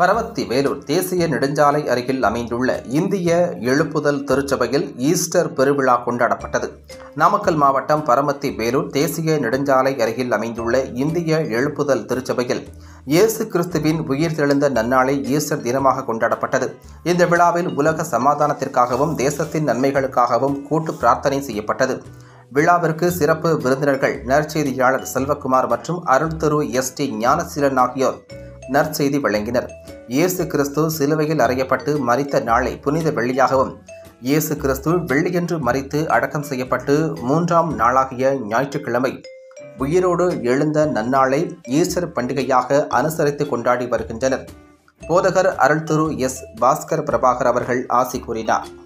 பரவத்தி வேலூர் தேசிய நெடுஞ்சாலை அருகில் அமைந்துள்ள இந்திய எழுப்புதல் திருச்சபையில் ஈஸ்டர் பெருவிழா கொண்டாடப்பட்டது நாமக்கல் மாவட்டம் பரமத்தி வேலூர் தேசிய நெடுஞ்சாலை அருகில் அமைந்துள்ள இந்திய எழுப்புதல் திருச்சபையில் இயேசு கிறிஸ்துவின் உயிர் தெழுந்த நன்னாளை ஈஸ்டர் தினமாக கொண்டாடப்பட்டது இந்த விழாவில் உலக சமாதானத்திற்காகவும் தேசத்தின் நன்மைகளுக்காகவும் கூட்டு பிரார்த்தனை செய்யப்பட்டது விழாவிற்கு சிறப்பு விருந்தினர்கள் நற்செய்தியாளர் செல்வகுமார் மற்றும் அருள் திரு எஸ் டி ஞானசீலன் ஆகியோர் நற்செய்தி வழங்கினர் இயேசு கிறிஸ்து சிலுவையில் அறையப்பட்டு மரித்த நாளை புனித வெள்ளியாகவும் இயேசு கிறிஸ்து வெள்ளியன்று மரித்து அடக்கம் செய்யப்பட்டு மூன்றாம் நாளாகிய ஞாயிற்றுக்கிழமை உயிரோடு எழுந்த நன்னாளை ஈஸ்டர் பண்டிகையாக அனுசரித்து கொண்டாடி வருகின்றனர் போதகர் அருள் திரு எஸ் பாஸ்கர் பிரபாகர் அவர்கள் ஆசி கூறினார்